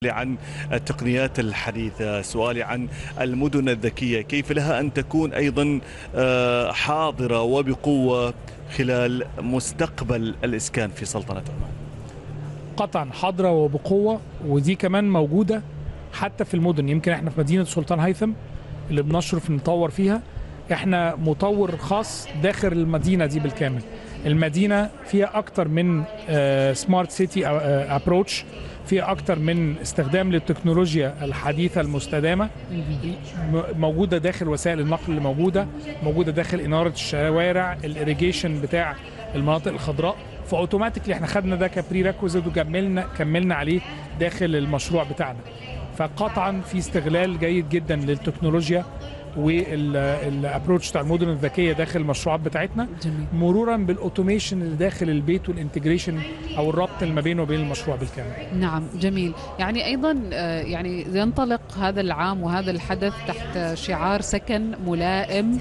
عن التقنيات الحديثة سؤالي عن المدن الذكية كيف لها أن تكون أيضا آه، حاضرة وبقوة خلال مستقبل الإسكان في سلطنة عمان قطعا حاضرة وبقوة ودي كمان موجودة حتى في المدن يمكن احنا في مدينة سلطان هيثم اللي بنشرف نطور فيها احنا مطور خاص داخل المدينة دي بالكامل المدينة فيها أكتر من سمارت سيتي ابروتش فيها أكتر من استخدام للتكنولوجيا الحديثة المستدامة م- موجودة داخل وسائل النقل اللي موجودة موجودة داخل إنارة الشوارع الإريجيشن بتاع المناطق الخضراء فاوتوماتيكلي احنا خدنا ده كبري ريكوزيت وكملنا كملنا عليه داخل المشروع بتاعنا فقطعا في استغلال جيد جدا للتكنولوجيا والابروتش بتاع المدن الذكيه داخل المشروعات بتاعتنا جميل مرورا بالاوتوميشن اللي داخل البيت والانتجريشن او الربط اللي ما بينه وبين المشروع بالكامل نعم جميل يعني ايضا آه، يعني ينطلق هذا العام وهذا الحدث تحت شعار سكن ملائم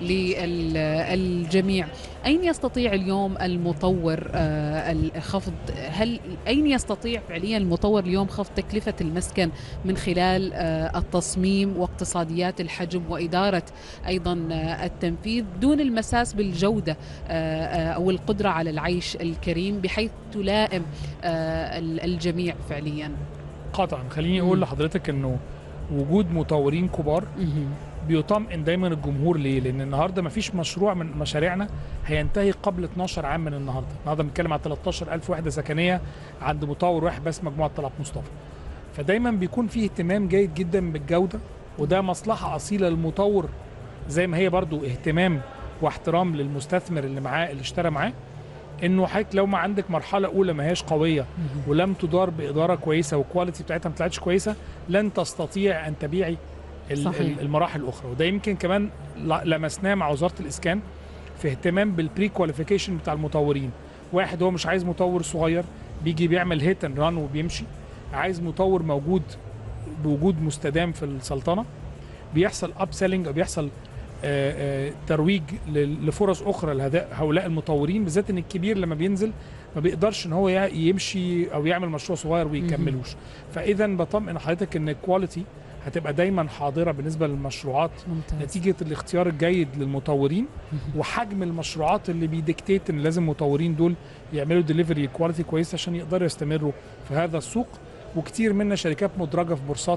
للجميع اين يستطيع اليوم المطور آه، الخفض هل اين يستطيع فعليا المطور اليوم خفض تكلفه المسكن من خلال آه، التصميم واقتصاديات الحجم واداره ايضا آه، التنفيذ دون المساس بالجوده آه، آه، او القدره على العيش الكريم بحيث تلائم آه، ال- الجميع فعليا قطعا خليني اقول مم. لحضرتك انه وجود مطورين كبار مهم. بيطمئن دايما الجمهور ليه؟ لان النهارده ما فيش مشروع من مشاريعنا هينتهي قبل 12 عام من النهارده، النهارده بنتكلم على 13000 وحده سكنيه عند مطور واحد بس مجموعه طلعت مصطفى. فدايما بيكون فيه اهتمام جيد جدا بالجوده وده مصلحه اصيله للمطور زي ما هي برضو اهتمام واحترام للمستثمر اللي معاه اللي اشترى معاه انه حضرتك لو ما عندك مرحله اولى ما هياش قويه ولم تدار باداره كويسه والكواليتي بتاعتها ما طلعتش كويسه لن تستطيع ان تبيعي ال- صحيح. ال- المراحل الاخرى وده يمكن كمان ل- لمسناه مع وزاره الاسكان في اهتمام بالبري كواليفيكيشن بتاع المطورين واحد هو مش عايز مطور صغير بيجي بيعمل هيت اند ران وبيمشي عايز مطور موجود بوجود مستدام في السلطنه بيحصل اب سيلينج او بيحصل آه، آه، ترويج ل- لفرص اخرى لهؤلاء المطورين بالذات ان الكبير لما بينزل ما بيقدرش ان هو يع- يمشي او يعمل مشروع صغير ويكملوش فاذا بطمئن حضرتك ان الكواليتي هتبقى دايما حاضره بالنسبه للمشروعات ممتاز نتيجه الاختيار الجيد للمطورين وحجم المشروعات اللي بيديكتيت ان لازم المطورين دول يعملوا ديليفري كواليتي كويس عشان يقدروا يستمروا في هذا السوق وكتير منا شركات مدرجه في بورصات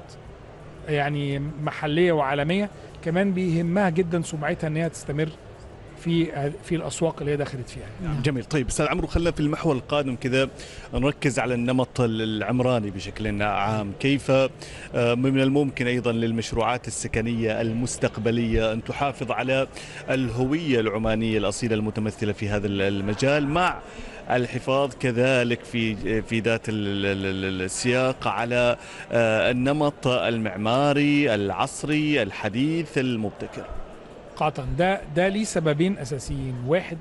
يعني محليه وعالميه كمان بيهمها جدا سمعتها ان هي تستمر في في الاسواق اللي هي دخلت فيها نعم. جميل طيب استاذ عمرو خلينا في المحور القادم كذا نركز على النمط العمراني بشكل عام كيف آه، من الممكن ايضا للمشروعات السكنيه المستقبليه ان تحافظ على الهويه العمانيه الاصيله المتمثله في هذا المجال مع الحفاظ كذلك في في ذات ال- ال- ال- السياق على آه، النمط المعماري العصري الحديث المبتكر قطعا ده ده ليه سببين اساسيين واحد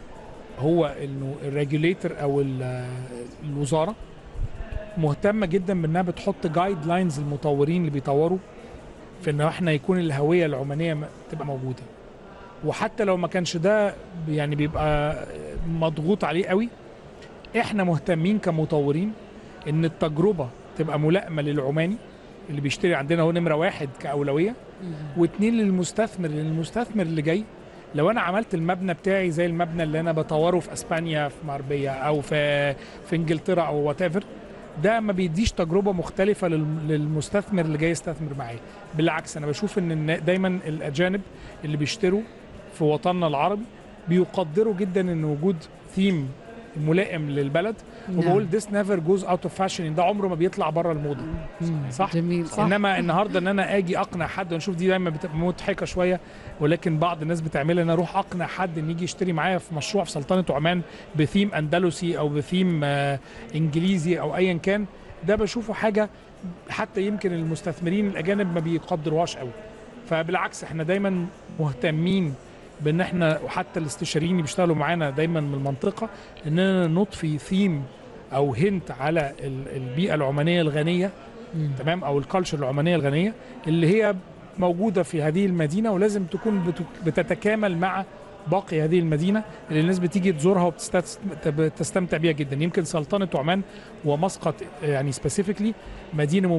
هو انه الريجوليتور او ال- الوزاره مهتمه جدا بانها بتحط جايد لاينز المطورين اللي بيطوروا في ان احنا يكون الهويه العمانيه م- تبقى موجوده وحتى لو ما كانش ده يعني بيبقى مضغوط عليه قوي احنا مهتمين كمطورين ان التجربه تبقى ملائمه للعماني اللي بيشتري عندنا هو نمره واحد كاولويه مهم. واتنين للمستثمر لان المستثمر اللي جاي لو انا عملت المبنى بتاعي زي المبنى اللي انا بطوره في اسبانيا في ماربيا او في في انجلترا او وات ده ما بيديش تجربه مختلفه لل- للمستثمر اللي جاي يستثمر معايا بالعكس انا بشوف ان النا- دايما الاجانب اللي بيشتروا في وطننا العربي بيقدروا جدا ان وجود ثيم ملائم للبلد وبقول this never goes out of fashion ده عمره ما بيطلع بره الموضه مم. صح؟ جميل صح انما النهارده ان انا اجي اقنع حد ونشوف دي دايما بتبقى مضحكه شويه ولكن بعض الناس بتعملها ان أنا اروح اقنع حد ان يجي يشتري معايا في مشروع في سلطنه عمان بثيم اندلسي او بثيم آه، انجليزي او ايا كان ده بشوفه حاجه حتى يمكن المستثمرين الاجانب ما بيقدروهاش قوي فبالعكس احنا دايما مهتمين بان احنا وحتى الاستشاريين اللي بيشتغلوا معانا دايما من المنطقه اننا نضفي ثيم او هنت على ال- البيئه العمانيه الغنيه مم. تمام او الكالتشر العمانيه الغنيه اللي هي موجوده في هذه المدينه ولازم تكون بت- بتتكامل مع باقي هذه المدينه اللي الناس بتيجي تزورها وبتستمتع بيها جدا يمكن سلطنه عمان ومسقط يعني سبيسيفيكلي مدينه